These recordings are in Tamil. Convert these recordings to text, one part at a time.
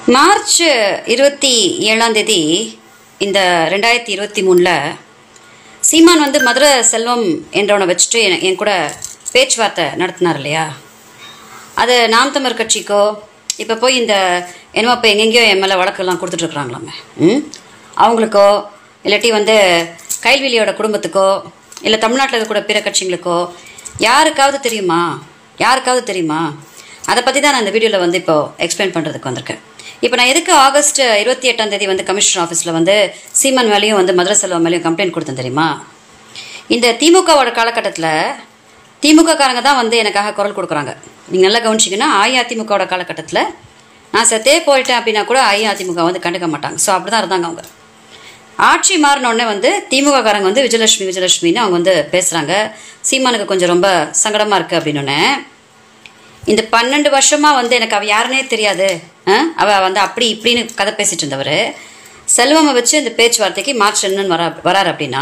மார்ச் இருபத்தி ஏழாம் தேதி இந்த ரெண்டாயிரத்தி இருபத்தி மூணில் சீமான் வந்து மதுரை செல்வம் என்றவனை வச்சுட்டு என் என் கூட பேச்சுவார்த்தை நடத்தினார் இல்லையா அது நாம் தமிழர் கட்சிக்கோ இப்போ போய் இந்த என்னமோ இப்போ எங்கெங்கேயோ என் மேலே வழக்கெல்லாம் கொடுத்துட்ருக்குறாங்களாமே ம் அவங்களுக்கோ இல்லாட்டி வந்து கைல்வெளியோட குடும்பத்துக்கோ இல்லை தமிழ்நாட்டில் இருக்கக்கூட பிற கட்சிங்களுக்கோ யாருக்காவது தெரியுமா யாருக்காவது தெரியுமா அதை பற்றி தான் நான் இந்த வீடியோவில் வந்து இப்போது எக்ஸ்பிளைன் பண்ணுறதுக்கு வந்திருக்கேன் இப்போ நான் எதுக்கு ஆகஸ்ட் இருபத்தி எட்டாம் தேதி வந்து கமிஷனர் ஆஃபீஸில் வந்து சீமான் மேலேயும் வந்து மதுரை செல்வம் மேலேயும் கம்ப்ளைண்ட் கொடுத்தேன் தெரியுமா இந்த திமுகவோட காலகட்டத்தில் திமுக காரங்க தான் வந்து எனக்காக குரல் கொடுக்குறாங்க நீங்கள் நல்லா கவனிச்சிங்கன்னா அஇஅதிமுகவோட காலகட்டத்தில் நான் செத்தே போயிட்டேன் அப்படின்னா கூட அஇஅதிமுக வந்து கண்டுக்க மாட்டாங்க ஸோ அப்படி தான் இருந்தாங்க அவங்க ஆட்சி மாறின உடனே வந்து திமுக காரங்க வந்து விஜயலட்சுமி விஜயலட்சுமின்னு அவங்க வந்து பேசுகிறாங்க சீமானுக்கு கொஞ்சம் ரொம்ப சங்கடமாக இருக்குது அப்படின்னோடனே இந்த பன்னெண்டு வருஷமாக வந்து எனக்கு அவள் யாருனே தெரியாது ஆ? அவ வந்து அப்படி இப்படின்னு கதை பேசிட்டு இருந்தவர் செல்வமை வச்சு இந்த பேச்சுவார்த்தைக்கு மார்ச் என்னன்னு வர வரார் அப்படின்னா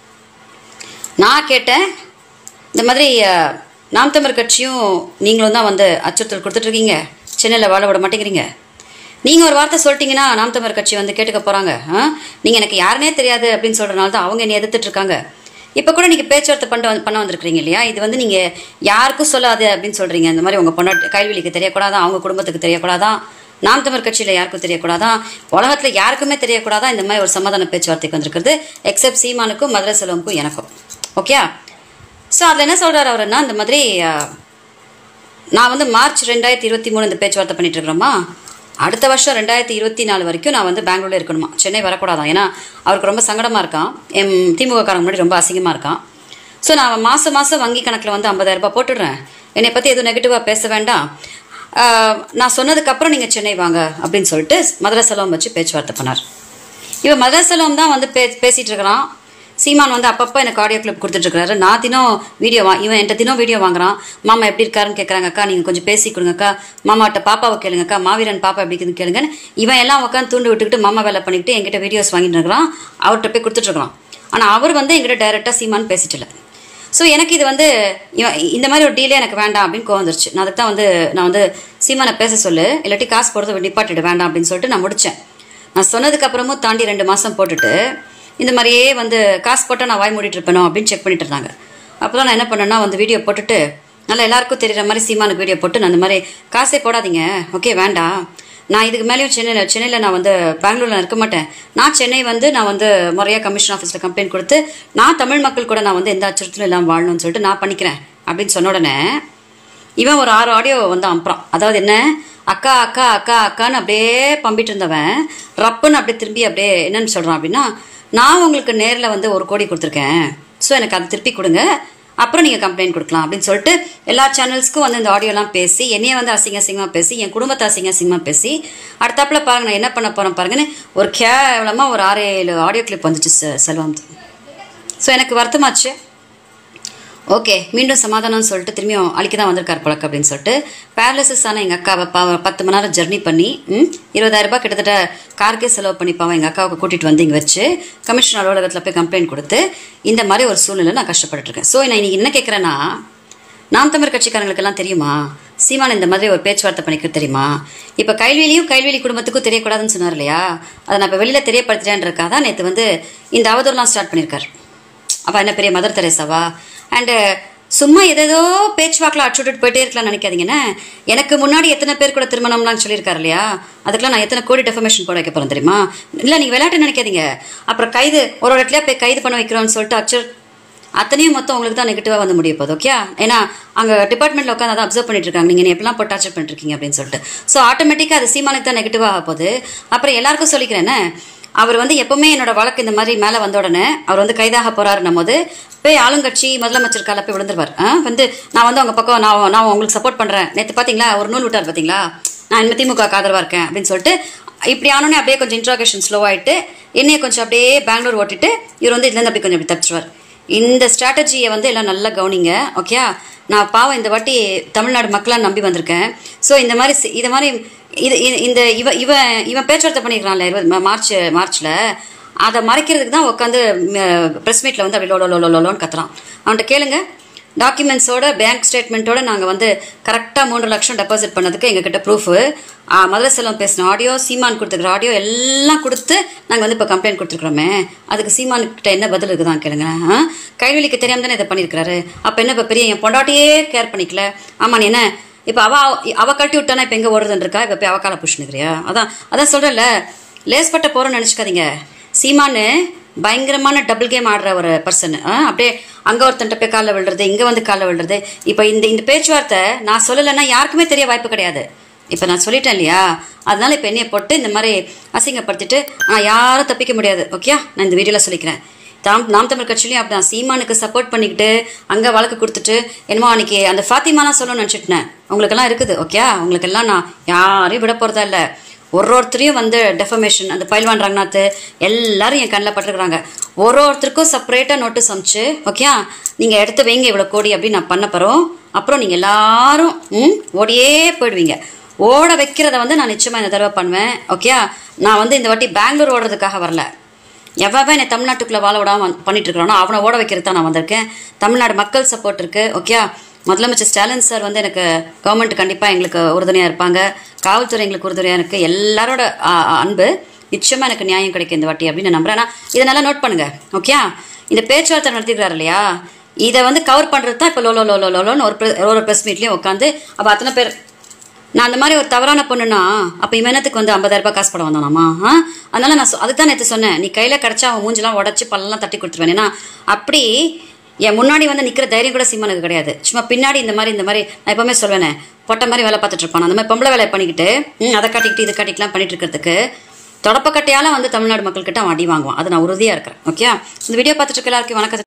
நான் கேட்டேன் இந்த மாதிரி அஹ், நாம் தமிழர் கட்சியும் நீங்களும் தான் வந்து அச்சுறுத்தல் கொடுத்துட்ருக்கீங்க சென்னையில் வாழ விட மாட்டேங்கிறீங்க நீங்கள் ஒரு வார்த்தை சொல்லிட்டீங்கன்னா நாம் தமிழர் கட்சி வந்து கேட்டுக்க போகிறாங்க நீங்கள் எனக்கு யாருனே தெரியாது அப்படின்னு சொல்கிறனால தான் அவங்க என்னை எதிர்த்துட்டு இருக்காங்க இப்போ கூட நீங்கள் பேச்சுவார்த்தை பண்ண வந்து- பண்ண வந்திருக்கிறீங்க இல்லையா இது வந்து நீங்கள் யாருக்கும் சொல்லாது அப்படின்னு சொல்கிறீங்க இந்த மாதிரி உங்கள் பொண்ணு கைவெளிக்கு தெரியக்கூடாதான் அவங்க குடும்பத்துக்கு தெரியக்கூடாதான் நாம் தமிழ் கட்சியில் யாருக்கும் தெரியக்கூடாதான் உலகத்தில் யாருக்குமே தெரியக்கூடாதான் இந்த மாதிரி ஒரு சமாதான பேச்சுவார்த்தைக்கு வந்திருக்கிறது எக்ஸப்ட் சீமானுக்கும் மதுரை செல்வமுக்கும் எனக்கும் ஓகே ஸோ அதில் என்ன சொல்கிறார் அவருன்னா இந்த மாதிரி அஹ், நான் வந்து மார்ச் ரெண்டாயிரத்தி இருபத்தி மூணு இந்த பேச்சுவார்த்தை பண்ணிட்டு இருக்கிறோமா அடுத்த வருஷம் ரெண்டாயிரத்தி இருபத்தி நாலு வரைக்கும் நான் வந்து பெங்களூர்ல இருக்கணுமா சென்னை வரக்கூடாதான் ஏன்னா அவருக்கு ரொம்ப சங்கடமாக இருக்கான் எம் திமுக காரங்க முன்னாடி ரொம்ப அசிங்கமாக இருக்கான் ஸோ நான் மாதம் மாதம் வங்கி கணக்கில் வந்து 50000 ரூபாய் போட்டுடுறேன் என்னை பற்றி எதுவும் நெகட்டிவாக பேச வேண்டாம் ஆஹ், நான் சொன்னதுக்கப்புறம் நீங்கள் சென்னை வாங்க அப்படின்னு சொல்லிட்டு மதுரை செல்வம் வச்சு பேச்சுவார்த்தை பண்ணார் இவன் மதுரை செல்வம் தான் வந்து பே பேசிகிட்டு இருக்கிறான் சீமான் வந்து அப்பப்போ எனக்கு ஆடியோ கிளிப் கொடுத்துட்ருக்காரு நான் தினம் வீடியோ வா இவன் என்கிட்ட தினம் வீடியோ வாங்குறான் மாமா எப்படி இருக்காருன்னு கேட்குறாங்க அக்கா நீங்கள் கொஞ்சம் பேசி கொடுங்கக்கா மாமாட்ட பாப்பாவை கேளுங்கக்கா மாவீரன் பாப்பா எப்படி இருக்குதுன்னு கேளுங்கன்னு இவன் எல்லாம் உட்காந்து தூண்டு விட்டுக்கிட்டு மாமா வேலை பண்ணிக்கிட்டு என்கிட்ட வீடியோஸ் வாங்கிட்டு இருக்கிறான் அவர்கிட்ட போய் கொடுத்துட்ருக்கான் ஆனால் அவர் வந்து என்கிட்ட டைரெக்டாக சீமான் பேசிட்டு இல்லை ஸோ எனக்கு இது வந்து இவன் இந்த மாதிரி ஒரு டீலே எனக்கு வேண்டாம் அப்படின்னு கோவம் வந்துருச்சு நான் அதுக்கு தான் வந்து நான் வந்து சீமானை பேச சொல்லு இல்லாட்டி காசு போடுறது நிப்பாட்டிட்டு வேண்டாம் அப்படின்னு சொல்லிட்டு நான் முடித்தேன் நான் சொன்னதுக்கு அப்புறமும் தாண்டி ரெண்டு மாதம் போட்டுட்டு இந்த மாதிரியே வந்து காசு போட்டால் நான் வாய் மூடிட்டு இருப்பேனோ அப்படின்னு செக் பண்ணிட்டு இருந்தாங்க அப்போ தான் நான் என்ன பண்ணேன்னா வந்து வீடியோ போட்டுட்டு நல்லா எல்லாருக்கும் தெரியுற மாதிரி சீமானுக்கு வீடியோ போட்டு நான் இந்த மாதிரி காசே போடாதீங்க ஓகே வேண்டாம் நான் இதுக்கு மேலேயும் சென்னையில் சென்னையில் நான் வந்து பெங்களூரில் இருக்க மாட்டேன் நான் சென்னை வந்து நான் வந்து முறையாக கமிஷன் ஆஃபீஸில் கம்ப்ளைண்ட் கொடுத்து நான் தமிழ் மக்கள் கூட நான் வந்து எந்த அச்சுறுத்தலும் இல்லாமல் வாழணும்னு சொல்லிட்டு நான் பண்ணிக்கிறேன் அப்படின்னு சொன்ன உடனே இவன் ஒரு ஆறு ஆடியோ வந்து அனுப்புறான் அதாவது என்ன அக்கா அக்கா அக்கா அக்கான்னு அப்படியே பம்பிட்டு இருந்தவன் ரப்புன்னு அப்படியே திரும்பி அப்படியே என்னன்னு சொல்கிறான் அப்படின்னா நான் உங்களுக்கு நேரில் வந்து ஒரு கோடி கொடுத்துருக்கேன் ஸோ எனக்கு அதை திருப்பி கொடுங்க அப்புறம் நீங்கள் கம்ப்ளைண்ட் கொடுக்கலாம் அப்படின்னு சொல்லிட்டு எல்லா சேனல்ஸ்க்கும் வந்து இந்த ஆடியோலாம் பேசி என்னைய வந்து அசிங்க அசிங்கமாக பேசி என் குடும்பத்தை அசிங்க அசிங்கமாக பேசி அடுத்தாப்புல பாருங்க நான் என்ன பண்ண போகிறேன் பாருங்கன்னு ஒரு கேவலமாக ஒரு ஆறு ஏழு ஆடியோ கிளிப் வந்துச்சு செ- செல்வம் ஸோ எனக்கு வருத்தமாச்சு ஓகே மீண்டும் சமாதானம்னு சொல்லிட்டு திரும்பியும் அழிக்க தான் வந்திருக்கார் பழக்க அப்படின்னு சொல்லிட்டு பேரலிசிஸ் ஆன எங்கள் அக்காவை பாவம் பத்து மணி நேரம் ஜர்னி பண்ணி ம் இருபதாயிரம் ரூபாய் கிட்டத்தட்ட காருக்கே செலவு பண்ணி பாவம் எங்கள் அக்காவுக்கு கூட்டிகிட்டு வந்து இங்கே வச்சு கமிஷனர் அலுவலகத்தில் போய் கம்ப்ளைண்ட் கொடுத்து இந்த மாதிரி ஒரு சூழ்நிலை நான் கஷ்டப்பட்டுட்டு இருக்கேன் ஸோ நான் இன்னைக்கு என்ன கேட்குறேன்னா நாம் தமிழ் கட்சிக்காரங்களுக்கெல்லாம் தெரியுமா சீமான் இந்த மாதிரி ஒரு பேச்சுவார்த்தை பண்ணிக்க தெரியுமா இப்போ கைல்வெளியும் கைல்வெளி குடும்பத்துக்கும் தெரியக்கூடாதுன்னு சொன்னார் இல்லையா அதை நான் இப்போ வெளியில் தெரியப்படுத்துறேன்றக்காக தான் நேற்று வந்து இந்த அவதூறுலாம் ஸ்டார்ட் பண்ணியிருக்காரு அப்போ என்ன பெரிய மதர் தெரேசாவா அண்டு சும்மா எதேதோ பேச்சுவாக்கில் அடிச்சுட்டு போயிட்டே இருக்கலாம்னு நினைக்காதீங்கண்ணே எனக்கு முன்னாடி எத்தனை பேர் கூட திருமணம்லாம் சொல்லியிருக்காரு இல்லையா அதுக்கெல்லாம் நான் எத்தனை கோடி டெஃபமேஷன் போட வைக்க போகிறேன் தெரியுமா இல்லை நீங்கள் விளையாட்டு நினைக்காதீங்க அப்புறம் கைது ஒரு ஒரு இடத்துல போய் கைது பண்ண வைக்கிறோம்னு சொல்லிட்டு அச்சர் அத்தனையும் மொத்தம் உங்களுக்கு தான் நெகட்டிவாக வந்து முடிய போகுது ஓகே ஏன்னா அங்கே டிபார்ட்மெண்ட்டில் உட்காந்து அதை அப்சர்வ் பண்ணிட்டு இருக்காங்க நீங்கள் எப்படிலாம் போட்டு டார்ச்சர் பண்ணிருக்கீங்க அப்படின்னு சொல்லிட்டு ஸோ ஆட்டோமேட்டிக்காக அது சீமானுக்கு தான் நெகட்டிவாக ஆக போகுது அப்புறம் எல்லாருக்கும் சொல்லிக்கிறேன்னே அவர் வந்து எப்பவுமே என்னோட வழக்கு இந்த மாதிரி மேலே வந்த உடனே அவர் வந்து கைதாக போறாருன்னும் போது போய் ஆளுங்கட்சி முதலமைச்சர் கால போய் விழுந்துருவார் ஆ வந்து நான் வந்து அவங்க பக்கம் நான் நான் உங்களுக்கு சப்போர்ட் பண்ணுறேன் நேற்று பார்த்தீங்களா ஒரு நூல் விட்டார் பார்த்தீங்களா நான் இனிமேல் திமுக ஆதரவாக இருக்கேன் அப்படின்னு சொல்லிட்டு இப்படி ஆனோடனே அப்படியே கொஞ்சம் இன்ட்ராகேஷன் ஸ்லோ ஆயிட்டு என்னைய கொஞ்சம் அப்படியே பெங்களூர் ஓட்டிட்டு இவர் வந்து இதுலேருந்து அப்படி கொஞ்சம் அப்படி தப்பிச்சுவார் இந்த ஸ்ட்ராட்டஜியை வந்து எல்லாம் நல்லா கவனிங்க ஓகே நான் பாவம் இந்த வாட்டி தமிழ்நாடு மக்களாக நம்பி வந்திருக்கேன் ஸோ இந்த மாதிரி சி- இது மாதிரி இது இது- இந்த இவ இவன் இவன் பேச்சுவார்த்தை பண்ணியிருக்கான்ல இருபது மா- மார்ச் மார்ச்சில் அதை மறைக்கிறதுக்கு தான் உட்காந்து ப்ரெஸ் மீட்டில் வந்து அப்படி லோ லோ லோ லோ லோன்னு கத்துறான் அவன்கிட்ட கேளுங்க டாக்குமெண்ட்ஸோட பேங்க் ஸ்டேட்மெண்ட்டோட நாங்கள் வந்து கரெக்டாக மூன்று லட்சம் டெபாசிட் பண்ணதுக்கு எங்ககிட்ட ப்ரூஃபு மதுரை செல்வம் பேசின ஆடியோ சீமான் கொடுத்துருக்குற ஆடியோ எல்லாம் கொடுத்து நாங்கள் வந்து இப்போ கம்ப்ளைண்ட் கொடுத்துருக்குறோமே அதுக்கு சீமான் கிட்ட என்ன பதில் இருக்குதான் கேளுங்க ஆ? கைவலிக்கு தெரியாம தானே இதை பண்ணியிருக்கிறாரு அப்போ என்ன இப்போ பெரிய என் பொண்டாட்டியே கேர் பண்ணிக்கல ஆமா நீ என்ன இப்போ அவ அவ கட்டி விட்டானா இப்போ எங்கே ஓடுறதுன்னு இருக்கா இப்போ போய் அவ காலை புஷ்ணுக்கிறியா அதான் அதான் சொல்கிறேன்ல லேஸ்பட்ட போகிறோன்னு நினச்சிக்காதீங்க சீமானு பயங்கரமான டபுள் கேம் ஆடுற ஒரு பர்சன் அப்படியே அங்கே ஒருத்தன்ட்ட போய் காலில் விழுறது இங்கே வந்து காலில் விழுறது இப்போ இந்த இந்த பேச்சுவார்த்தை நான் சொல்லலைன்னா யாருக்குமே தெரிய வாய்ப்பு கிடையாது இப்போ நான் சொல்லிட்டேன் இல்லையா அதனால இப்போ என்னைய போட்டு இந்த மாதிரி அசிங்கப்படுத்திட்டு ஆ யாரும் தப்பிக்க முடியாது ஓகே நான் இந்த வீடியோவில் சொல்லிக்கிறேன் தாம் நாம் தமிழ் கட்சியிலையும் அப்படிதான் சீமானுக்கு சப்போர்ட் பண்ணிக்கிட்டு அங்கே வழக்கு கொடுத்துட்டு என்னமோ அன்னைக்கு அந்த ஃபாத்திமாலாம் சொல்லணும்னு நினச்சிட்டேன் உங்களுக்கெல்லாம் இருக்குது ஓகே உங்களுக்கெல்லாம் நான் யாரையும் விட போகிறதா இல்லை ஒரு ஒருத்தரையும் வந்து டெஃபமேஷன் அந்த பயில்வான் ரங்கநாத் எல்லாரும் என் கண்ணில் பட்டிருக்கிறாங்க ஒரு ஒருத்தருக்கும் செப்பரேட்டாக நோட்டீஸ் அமிச்சு ஓகே நீங்கள் எடுத்து வைங்க இவ்வளோ கோடி அப்படின்னு நான் பண்ண போகிறோம் அப்புறம் நீங்கள் எல்லாரும் ம் ஓடியே போயிடுவீங்க ஓட வைக்கிறத வந்து நான் நிச்சயமாக இந்த தடவை பண்ணுவேன் ஓகே நான் வந்து இந்த வாட்டி பெங்களூர் ஓடுறதுக்காக வரல எவ்வளோ என்னை தமிழ்நாட்டுக்குள்ளே வாழ விடாம வந்து- பண்ணிட்டு இருக்கிறானோ அவனை ஓட வைக்கிறது தான் நான் வந்திருக்கேன் தமிழ்நாடு மக்கள் சப்போர்ட் இருக்கு ஓகே முதலமைச்சர் ஸ்டாலின் சார் வந்து எனக்கு கவர்மெண்ட் கண்டிப்பாக எங்களுக்கு உறுதுணையாக இருப்பாங்க காவல்துறை எங்களுக்கு உறுதுணையாக இருக்குது எல்லாரோட ஆ, ஆ, அன்பு நிச்சயமாக எனக்கு நியாயம் கிடைக்கும் இந்த வாட்டி அப்படின்னு நான் நம்புறேன் ஆனா, இதை நல்லா நோட் பண்ணுங்க ஓகே இந்த பேச்சுவார்த்தை நடத்திக்கிறாரு இல்லையா இதை வந்து கவர் பண்ணுறது தான் இப்போ லோ லோ லோ லோ லோன்னு ஒரு pre- ஒரு ப்ரெஸ் மீட்லேயும் உட்காந்து அப்போ அத்தனை பேர் நான் அந்த மாதிரி ஒரு தவறான பொண்ணுனா அப்போ இவனத்துக்கு வந்து 50000 ரூபாய் காசு படம் வந்தானாமா ஆ அதனால நான் சொ- அதுதான் நேற்று சொன்னேன் நீ கையில் கிடச்சா அவன் மூஞ்செல்லாம் உடச்சி பல்லெல்லாம் தட்டி கொடுத்துருவேன் ஏன்னா அப்படி என் முன்னாடி வந்து நிற்கிற தைரியம் கூட சீமானுக்கு கிடையாது சும்மா பின்னாடி இந்த மாதிரி இந்த மாதிரி நான் எப்பவுமே சொல்வேனே பொட்டை மாதிரி வேலை பார்த்துட்டு இருப்பான் அந்த மாதிரி பொம்பளை வேலையை பண்ணிக்கிட்டு ம், அதை காட்டிக்கிட்டு இதை காட்டிக்கலாம் பண்ணிட்டு இருக்கிறதுக்கு தொடப்பக்கட்டையால வந்து தமிழ்நாடு மக்கள்கிட்ட அவன் அடி வாங்குவான் அது நான் உறுதியாக இருக்கிறேன் ஓகே இந்த வீடியோ பார்த்துட்டு இருக்க எல்லாருக்கும் வணக்கம்